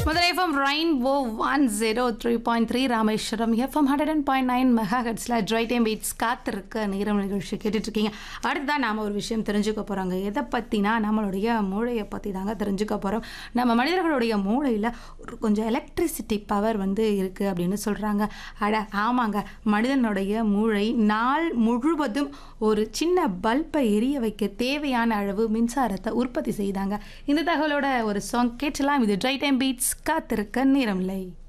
முதல் FM rainbow one zero three point three Rameswaram FM hundred and point nine mega ஹெட்ஸில் drive time beats காத்திருக்க நேரம் நிகழ்ச்சி கேட்டுட்ருக்கீங்க அடுத்ததான் நாம் ஒரு விஷயம் தெரிஞ்சுக்க போகிறோங்க எதை பற்றினா நம்மளுடைய மூளையை பற்றி தாங்க தெரிஞ்சுக்க போகிறோம் நம்ம மனிதர்களுடைய மூளையில் ஒரு கொஞ்சம் எலக்ட்ரிசிட்டி பவர் வந்து இருக்குது அப்படின்னு சொல்கிறாங்க அட ஆமாங்க மனிதனுடைய மூளை நாள் முழுவதும் ஒரு சின்ன பல்பை எரிய வைக்க தேவையான அளவு மின்சாரத்தை உற்பத்தி செய்தாங்க இந்த தகவலோட ஒரு சாங் கேட்டலாம் இது ட்ரை டைம் பீட்ஸ் காத்திருக்க நேரமில்லை